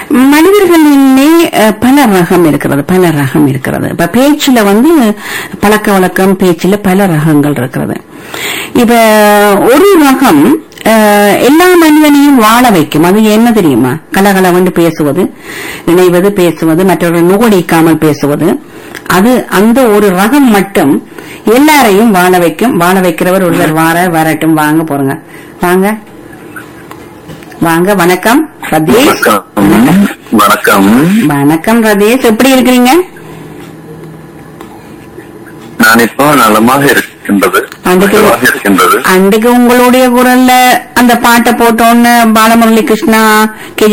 மனிதர்களிலே அஹ், பல ரகம் இருக்கிறது பல ரகம் இருக்கிறது இப்ப பேச்சுல வந்து பழக்க வழக்கம் பேச்சுல பல ரகங்கள் இருக்கிறது இப்ப ஒரு ரகம் அஹ், எல்லா மனிதனையும் வாழ வைக்கும் அது என்ன தெரியுமா கலகலவென்று பேசுவது இணைவது பேசுவது மற்றவர்கள் நுகடிக்காமல் பேசுவது அது அந்த ஒரு ரகம் மட்டும் எல்லாரையும் வாழ வைக்கும் வாழ வைக்கிறவர் ஒருவர் வார வரட்டும் வாங்க போறங்க வாங்க வாங்க வணக்கம் ரதீஷ் வணக்கம் வணக்கம் வணக்கம் ரதீஷ் எப்படி இருக்கிறீங்க நான் இப்போ நலமாக இருக்கின்றது அதுக்கு- நலமாக இருக்கின்றது அன்றைக்கு உங்களுடைய குரல்ல அந்த பாட்டை போட்டோன்னு பாலமுரளி கிருஷ்ணா கே